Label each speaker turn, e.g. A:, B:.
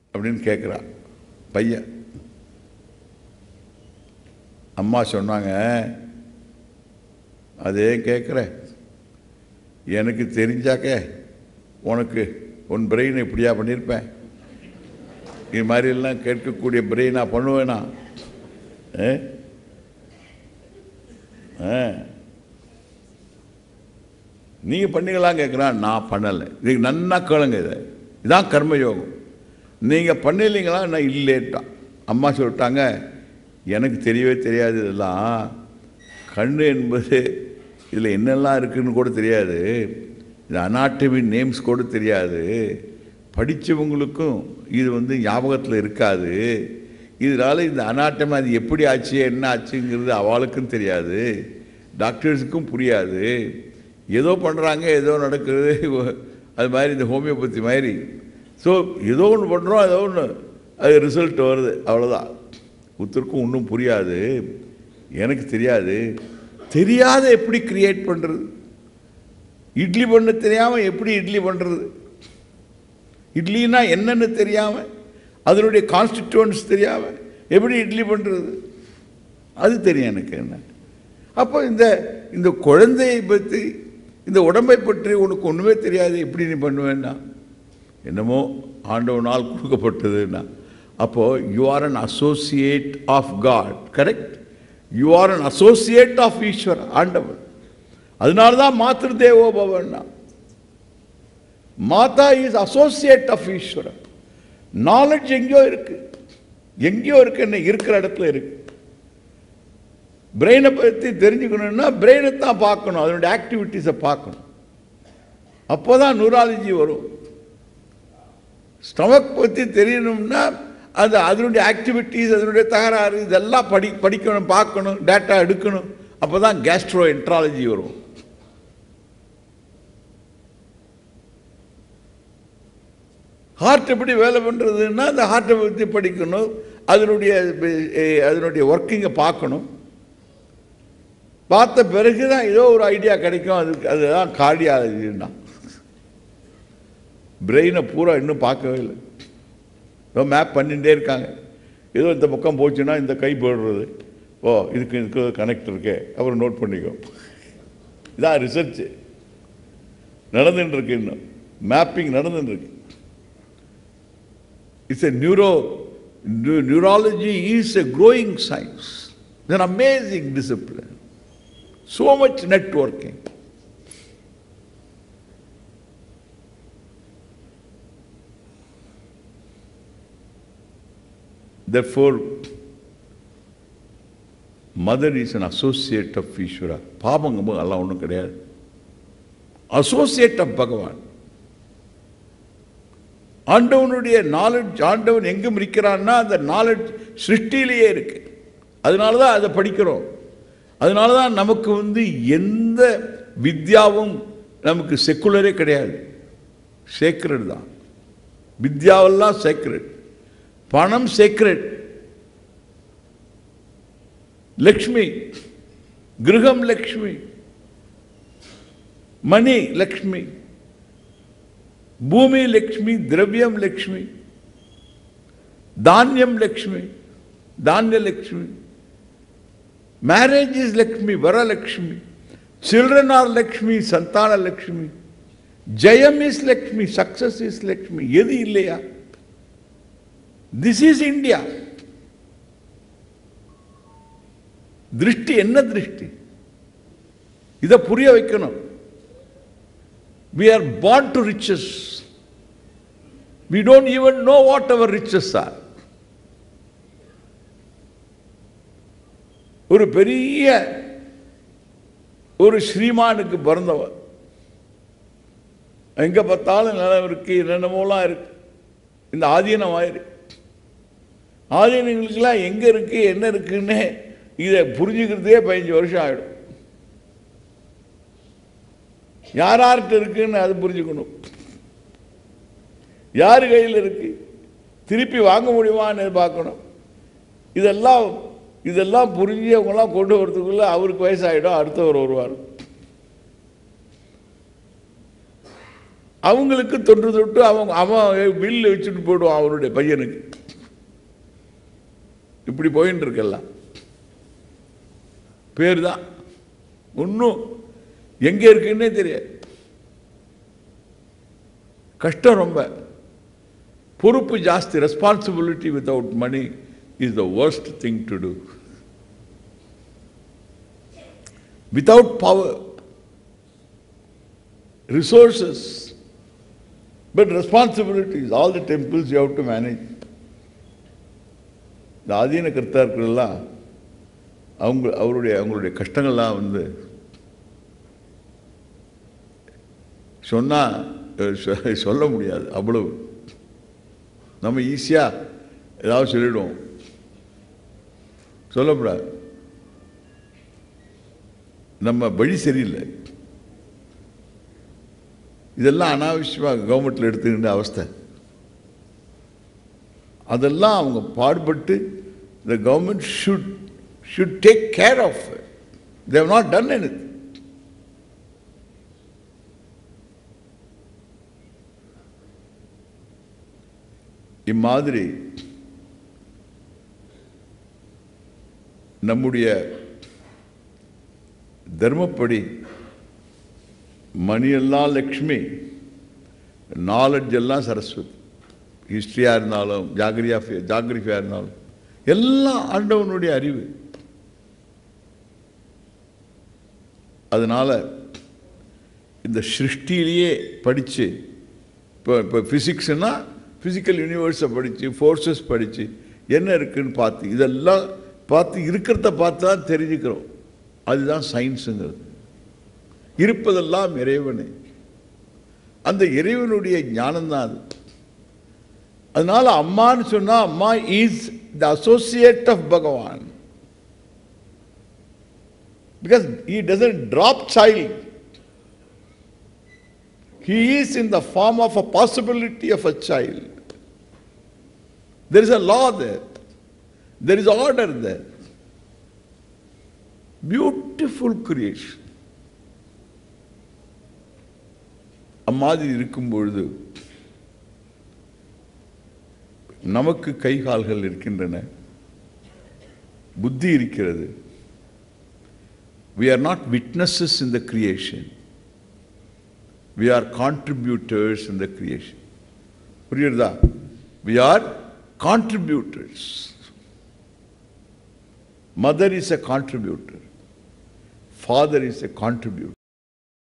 A: அப்படின்னு கேட்குறான் பையன் அம்மா சொன்னாங்க அதே கேட்குற எனக்கு தெரிஞ்சாக்க உனக்கு உன் பிரெயின் இப்படியா பண்ணியிருப்பேன் இது மாதிரிலாம் கேட்கக்கூடிய பிரெயின் நான் பண்ணுவேனா ஏ? ஆ நீங்கள் பண்ணீங்களாம் கேட்குறான் நான் பண்ணலை இதுக்கு நன்னா கேளுங்க இதை இதான் கர்மயோகம் நீங்கள் பண்ணலைங்களா நான் இல்லேட்டான் அம்மா சொல்லிட்டாங்க எனக்கு தெரியவே தெரியாது இதெல்லாம் கண்ணு என்பது இதில் என்னெல்லாம் இருக்குன்னு கூட தெரியாது இது அனாட்டமி நேம்ஸ் கூட தெரியாது படித்தவங்களுக்கும் இது வந்து ஞாபகத்தில் இருக்காது இதனால் இந்த அனாட்டமி அது எப்படி ஆச்சு என்ன ஆச்சுங்கிறது அவளுக்கும் தெரியாது டாக்டர்ஸுக்கும் புரியாது ஏதோ பண்ணுறாங்க ஏதோ நடக்குது அது மாதிரி இந்த ஹோமியோபதி மாதிரி ஸோ ஏதோ ஒன்று பண்ணுறோம் ஏதோ ஒன்று அது ரிசல்ட் வருது அவ்வளோதான் ஒருத்தருக்கும் ஒன்றும் புரியாது எனக்கு தெரியாது தெரியாத எப்படி கிரியேட் பண்ணுறது இட்லி பண்ண தெரியாமல் எப்படி இட்லி பண்ணுறது இட்லினா என்னன்னு தெரியாமல் அதனுடைய கான்ஸ்டிடியூன்ஸ் தெரியாமல் எப்படி இட்லி பண்ணுறது அது தெரியும் எனக்கு என்ன அப்போ இந்த இந்த குழந்தையை பற்றி இந்த உடம்பை பற்றி உனக்கு ஒன்றுமே தெரியாது எப்படி நீ பண்ணுவேன்னா என்னமோ ஆண்டவனால் கொடுக்கப்பட்டதுன்னா அப்போது you are an associate of God correct you are an associate of Ishwar ஆண்டவன் அதனால தான் மாத்திரு தேவோ பவன்னா மாதா is associate of Ishwaran knowledge எங்கேயோ இருக்கு எங்கேயோ இருக்கு என்ன இருக்கிற இடத்துல இருக்கு பிரெயினை பற்றி தெரிஞ்சுக்கணும்னா பிரெயினை தான் பார்க்கணும் அதனுடைய ஆக்டிவிட்டீஸை பார்க்கணும் அப்போ தான் நியூராலஜி வரும் ஸ்டமக் பற்றி தெரியணும்னா அது அதனுடைய ஆக்டிவிட்டீஸ் அதனுடைய தகராறு இதெல்லாம் படி படிக்கணும் பார்க்கணும் டேட்டா எடுக்கணும் அப்போ தான் கேஸ்ட்ரோ என்ட்ராலஜி வரும் ஹார்ட் எப்படி வேலை பண்ணுறதுன்னா அந்த ஹார்ட்டை பற்றி படிக்கணும் அதனுடைய அஹ், அதனுடைய ஒர்க்கிங்கை பார்க்கணும் பார்த்த பிறகு தான் ஏதோ ஒரு ஐடியா கிடைக்கும் அதுக்கு அதுதான் கார்டியாலஜின்னா பிரெயினை பூரா இன்னும் பார்க்கவே இல்லை ஏதோ மேப் பண்ணிகிட்டே இருக்காங்க ஏதோ இந்த பக்கம் போச்சுன்னா இந்த கை போடுறது ஓ இதுக்கு இதுக்கு கனெக்ட் இருக்கே அப்புறம் நோட் பண்ணிக்கோ இதான் ரிசர்ச்சு நடந்துட்டு இருக்கு இன்னும் மேப்பிங் நடந்துட்டு இருக்கு it's a neuro neurology is a growing science It's an amazing discipline so much networking therefore mother is an associate of Ishvara பாபங்க எல்லாம் ஒன்றும் கிடையாது அசோசியேட் ஆஃப் பகவான் ஆண்டவனுடைய நாலெட்ஜ் ஆண்டவன் எங்கும் இருக்கிறான்னா அந்த நாலெட்ஜ் சிருஷ்டியிலேயே இருக்கு அதனால தான் அதை படிக்கிறோம் அதனால தான் நமக்கு வந்து எந்த வித்யாவும் நமக்கு செக்குலரே கிடையாது சேக்ரட் தான் வித்யாவெல்லாம் சேக்ரட் பணம் சேக்ரட் லக்ஷ்மி கிரகம் லக்ஷ்மி மணி லக்ஷ்மி భూమి లక్ష్మి ద్రవ్యం లక్ష్మి ధాన్యం లక్ష్మి ధాన్య Lakshmi marriage is Lakshmi Varalakshmi children are Lakshmi సంతాన లక్ష్మి జయం is Lakshmi success is Lakshmi எது இல்லையா திஸ் இஸ் இந்தியா திருஷ்டி என்ன திருஷ்டி இதை புரிய வைக்கணும் We are born to riches. We don't even know what our riches are. ஒரு பெரிய ஒரு ஸ்ரீமானுக்கு பிறந்தவர் எங்க பார்த்தாலும் நிலம் இருக்கு என்னென்னமோலாம் இருக்கு இந்த ஆதீனம் ஆயிருக்கு ஆதீனங்களுக்கெல்லாம் எங்க இருக்கு என்ன இருக்குன்னு இதை புரிஞ்சுக்கிறதே பதினஞ்சு வருஷம் ஆயிடும் யார் யார்கிட்ட இருக்குன்னு அது புரிஞ்சுக்கணும் யார் கையில் இருக்கு திருப்பி வாங்க முடியுமான்னு பார்க்கணும் இதெல்லாம் இதெல்லாம் புரிஞ்சு அவங்களாம் கொண்டு வரதுக்குள்ள அவருக்கு வயசாகிடும் அடுத்தவர் வருவார் அவங்களுக்கு தொன்று தொட்டு அவன் அவன் வில்லு வச்சுட்டு போயிடுவான் அவருடைய பையனுக்கு இப்படி போயின்னு இருக்கெல்லாம் பேர் தான் ஒன்றும் எங்கே இருக்குன்னே தெரியாது கஷ்டம் ரொம்ப பொறுப்பு ஜாஸ்தி responsibility without money is the worst thing to do without power resources but responsibilities all the temples you have to manage இந்த ஆதீன கர்த்தார்கள்லாம் அவங்க அவருடைய அவங்களுடைய கஷ்டங்கள்லாம் வந்து சொன்னால் சொல்ல முடியாது அவ்வளவு நம்ம ஈஸியாக ஏதாவது சொல்லிடுவோம் சொல்லக்கூடாது நம்ம வழி சரியில்லை இதெல்லாம் அனாவசியமாக கவர்மெண்ட்டில் எடுத்துக்கின்ற அவஸ்தை அதெல்லாம் அவங்க பாடுபட்டு the government should should take care of it. They have not done anything. இம்மாதிரி நம்முடைய தர்மப்படி மணியெல்லாம் லக்ஷ்மி நாலெட்ஜ் எல்லாம் சரஸ்வதி ஹிஸ்ட்ரியாக இருந்தாலும் ஜாகிரியா ஜாகிரஃபியாக இருந்தாலும் எல்லாம் ஆண்டவனுடைய அறிவு அதனால் இந்த சிருஷ்டியிலேயே படித்து இப்போ இப்போ ஃபிசிக்ஸ்னா ஃபிசிக்கல் யூனிவர்ஸை படித்து ஃபோர்ஸஸ் படித்து என்ன இருக்குன்னு பார்த்து இதெல்லாம் பார்த்து இருக்கிறத பார்த்து தான் தெரிஞ்சுக்கிறோம் அதுதான் சயின்ஸுங்கிறது இருப்பதெல்லாம் இறைவனே அந்த இறைவனுடைய ஞானம்தான் அது அதனால அம்மான்னு சொன்னா அம்மா இஸ் த அசோசியேட் ஆஃப் பகவான் because he doesn't drop child he is in the form of a possibility of a child there is a law there there is order there beautiful creation அம்மாதிரி இருக்கும் பொழுது நமக்கு கை கால்கள் இருக்கின்றன புத்தி இருக்கிறது we are not witnesses in the creation we are contributors in the creation புரியுறதா we are contributors mother is a contributor father is a contributor